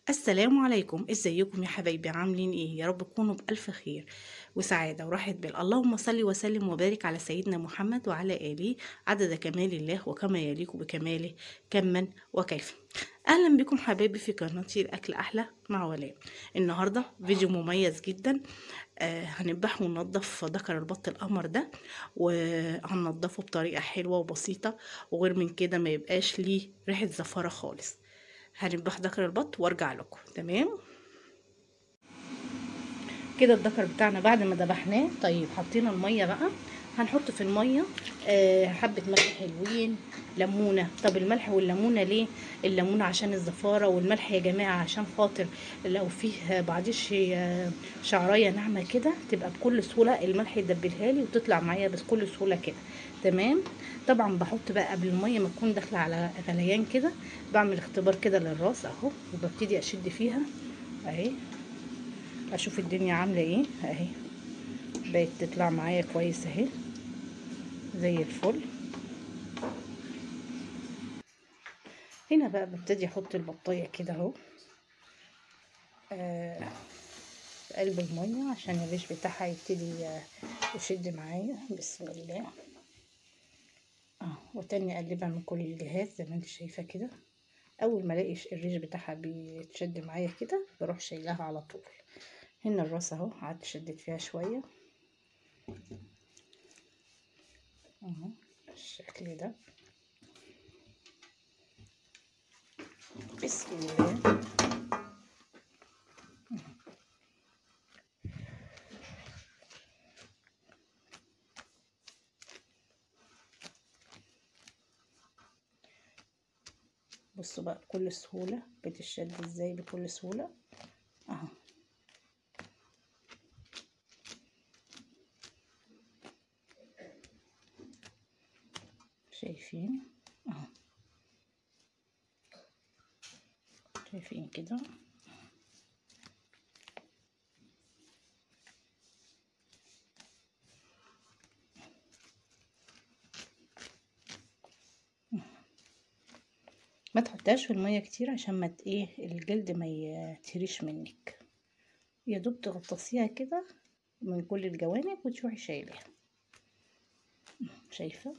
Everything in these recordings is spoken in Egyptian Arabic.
السلام عليكم ازيكم يا حبايبي عاملين ايه يا رب تكونوا بألف خير وسعادة وراحة بال اللهم صل وسلم وبارك على سيدنا محمد وعلى آله عدد كمال الله وكما يليق بكماله كما وكيف اهلا بكم حبايبي في قناتي الاكل احلى مع ولاء النهارده فيديو مميز جدا آه هنذبح وننضف ذكر البط القمر ده وهننضفه بطريقه حلوه وبسيطه وغير من كده ما يبقاش ليه ريحه زفاره خالص هنذبح ذكر البط وارجع لكم تمام كده الذكر بتاعنا بعد ما ذبحناه طيب حطينا الميه بقى هنحط في الميه آه حبه ملح حلوين ليمونه طب الملح والليمونه ليه الليمونه عشان الزفاره والملح يا جماعه عشان خاطر لو فيه بعضيش شعرايه ناعمه كده تبقى بكل سهوله الملح يدبلها لي وتطلع معايا بكل سهوله كده تمام طبعا بحط بقى قبل الميه ما تكون داخله على غليان كده بعمل اختبار كده للراس اهو وببتدي اشد فيها اهي اشوف الدنيا عامله ايه اهي بقت تطلع معايا كويس اهي زي الفل هنا بقى ببتدي احط البطايه كده اهو آه في قلب الميه عشان الريش بتاعها يبتدي يشد معايا بسم الله اه وتاني اقلبها من كل الجهات زي ما انت شايفه كده اول ما الاقي الريش بتاعها بيتشد معايا كده بروح شايلاها على طول هنا الراس اهو قعدت شدت فيها شويه اهو بالشكل ده بسم الله بصوا بقى بكل سهولة بتشد ازاي بكل سهولة اهو شايفين اهو شايفين كده ما تحطهاش في الميه كتير عشان ما ايه الجلد ما يتهريش منك يا دوب تغطسيها كده من كل الجوانب وتروحي شايلها شايفه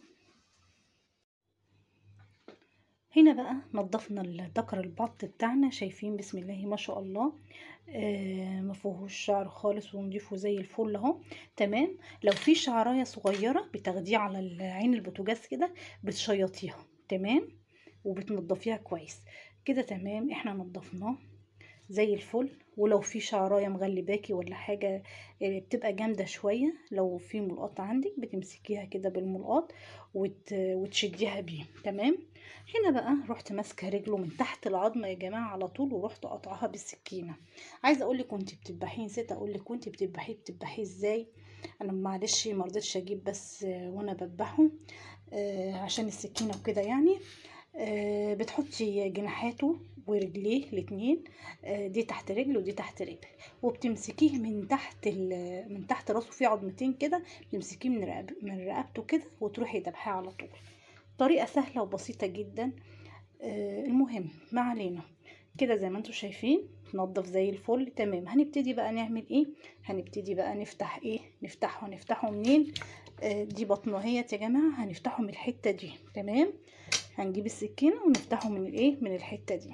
هنا بقى نضفنا الذكر البط بتاعنا شايفين بسم الله ما شاء الله آه ما فيهوش شعر خالص ونضيفه زي الفل اهو تمام لو في شعرايه صغيره بتاخديه على عين البوتاجاز كده بتشيطيها تمام وبتنضفيها كويس كده تمام احنا نضفناه زي الفل ولو في شعرايه مغلباكي ولا حاجه بتبقى جامده شويه لو في ملقاط عندك بتمسكيها كده بالملقاط وت... وتشديها بيه تمام هنا بقى رحت ماسكه رجله من تحت العظمه يا جماعه على طول ورحت قطعها بالسكينه عايزه اقول لك وانت بتذبحيه نسيت اقول لك وانت بتذبحيه بتذبحيه ازاي انا معلش ما رضيتش اجيب بس وانا بذبحه آه عشان السكينه وكده يعني آه بتحطي جناحاته ورجليه الاتنين آه دي تحت رجل ودي تحت رجل وبتمسكيه من تحت من تحت راسه فيه عظمتين كده بتمسكيه من رقب من رقبته كده وتروحي ذبحيه على طول طريقه سهله وبسيطه جدا آه المهم ما علينا كده زي ما انتم شايفين نضف زي الفل تمام هنبتدي بقى نعمل ايه هنبتدي بقى نفتح ايه نفتحه هنفتحه منين آه دي بطنهيت يا جماعه هنفتحه من الحته دي تمام هنجيب السكينه ونفتحه من الايه من الحته دي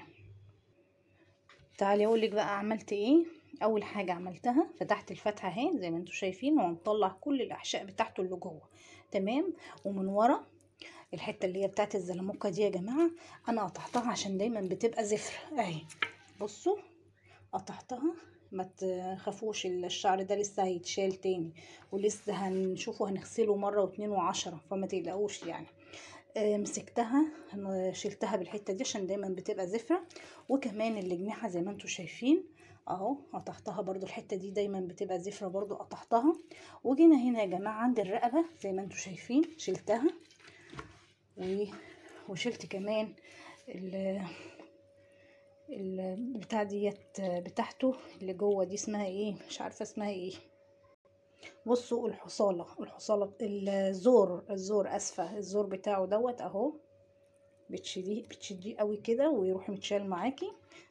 تعالي اقول لك بقى عملت ايه اول حاجه عملتها فتحت الفتحه اهي زي ما انتم شايفين وهنطلع كل الاحشاء بتاعته اللي جوه تمام ومن ورا الحته اللي هي بتاعت الزلموكه دي يا جماعه انا قطعتها عشان دايما بتبقى زفره اهي بصوا قطعتها ما تخافوش الشعر ده لسه هيتشال تاني ولسه هنشوفه هنغسله مره واتنين وعشرة فما تقلقوش يعني مسكتها شلتها بالحته دي عشان دايما بتبقى زفره وكمان الجناحه زي ما انتم شايفين اهو قطعتها برضو الحته دي دايما بتبقى زفره برضو قطعتها وجينا هنا يا جماعه عند الرقبه زي ما انتم شايفين شلتها و... وشلت كمان ال البتاع ديت بتاعته اللي جوه دي اسمها ايه مش عارفه اسمها ايه بصوا الحصالة الحصالة الزور الزور اسفة الزور بتاعه دوت اهو بتشديه بتشديه قوي كده ويروح متشال معاكي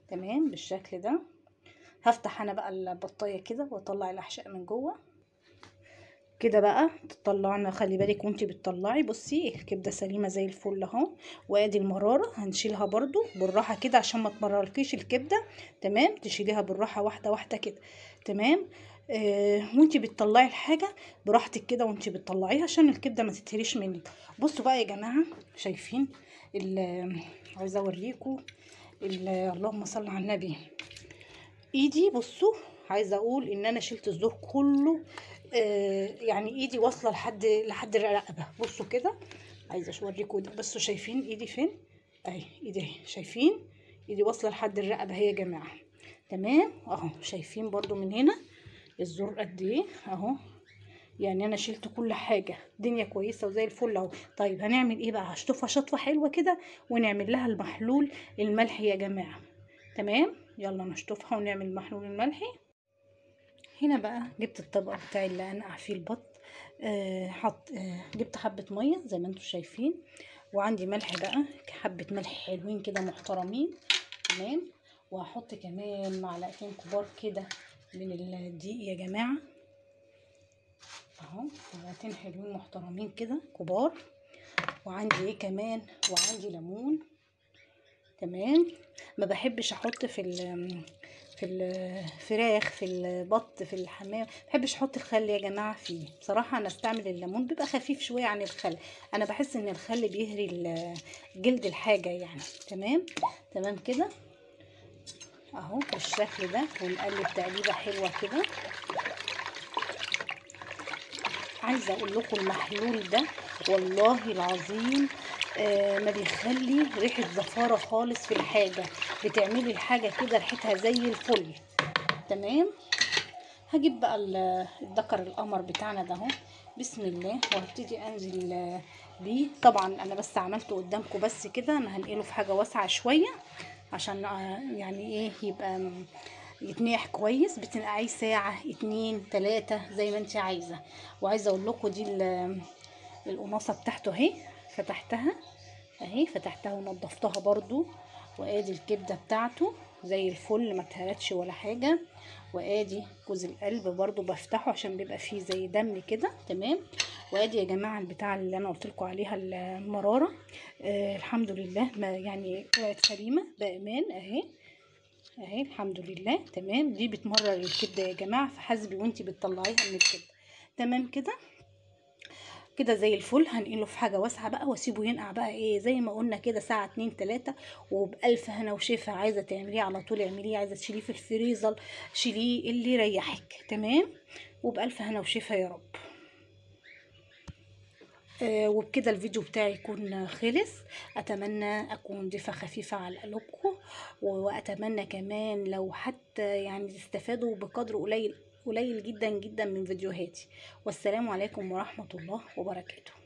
تمام بالشكل ده هفتح انا بقى البطايه كده واطلع الاحشاء من جوه كده بقى تطلعنا خلي بالك وانت بتطلعي بصي الكبده سليمه زي الفل اهو وادي المراره هنشيلها برضو بالراحه كده عشان ما تمرركيش الكبده تمام تشيليها بالراحه واحده واحده كده تمام آه وانت بتطلعي الحاجه براحتك كده وانت بتطلعيها عشان الكبده ما تتهريش منك بصوا بقى يا جماعه شايفين عايزه اوريكم اللهم صل على النبي ايدي بصوا عايزه اقول ان انا شلت الزور كله آه يعني ايدي واصله لحد لحد الرقبه بصوا كده عايزه اوريكم ده بصوا شايفين ايدي فين اهي ايدي اهي شايفين ايدي واصله لحد الرقبه اهي يا جماعه تمام اهو شايفين برضو من هنا الزور قد ايه اهو يعني انا شلت كل حاجه الدنيا كويسه وزي الفل اهو طيب هنعمل ايه بقى هشطفها شطفه حلوه كده ونعمل لها المحلول الملحي يا جماعه تمام يلا نشطفها ونعمل محلول الملحي هنا بقى جبت الطبق بتاعي اللي انقع فيه البط آه حط آه جبت حبه ميه زي ما انتم شايفين وعندي ملح بقى حبه ملح حلوين كده محترمين تمام وهحط كمان معلقتين كبار كده من الدقيق يا جماعه اهو معلقتين حلوين محترمين كده كبار وعندي ايه كمان وعندي ليمون تمام ما بحبش احط في ال في الفراخ في البط في الحمام ما بحبش احط الخل يا جماعه فيه بصراحه انا استعمل الليمون بيبقى خفيف شويه عن الخل انا بحس ان الخل بيهري جلد الحاجه يعني تمام تمام كده اهو بالشكل ده ونقلب تقليبه حلوه كده عايزه اقول لكم المحلول ده والله العظيم آه ما بيخلي ريحه زفاره خالص في الحاجه بتعملي الحاجه كده ريحتها زي الفل تمام هجيب بقى الدكر القمر بتاعنا ده اهو بسم الله وهبتدي انزل بيه طبعا انا بس عملته قدامكم بس كده انا هنقله في حاجه واسعه شويه عشان يعني ايه يبقى يتنيح كويس بتنقعيه ساعة اتنين تلاتة زي ما انت عايزة وعايزة اقول لكم دي القماصة بتاعته اهي فتحتها اهي فتحتها ونضفتها برضو وادي الكبدة بتاعته زي الفل ما اتهرتش ولا حاجة وادي جوز القلب برضو بفتحه عشان بيبقى فيه زي دم كده تمام وادي يا جماعه البتاع اللي انا قلت لكم عليها المراره آه الحمد لله ما يعني طلعت سليمه بامان اهي اهي الحمد لله تمام دي بتمرر الكبده يا جماعه فحاسبي وانتي بتطلعيها من الكبده تمام كده كده زي الفل هنقله في حاجه واسعه بقى واسيبه ينقع بقى ايه زي ما قلنا كده ساعه اتنين تلاته وبالف هنا وشفا عايزه تعمليه على طول اعمليه عايزه تشيليه في الفريزر شيليه اللي يريحك تمام وبالف هنا وشفا يا رب آه وبكده الفيديو بتاعي يكون خلص اتمنى اكون ضيفه خفيفه على قلوبكم واتمنى كمان لو حتى يعني تستفادوا بقدر قليل قليل جدا جدا من فيديوهاتي والسلام عليكم ورحمه الله وبركاته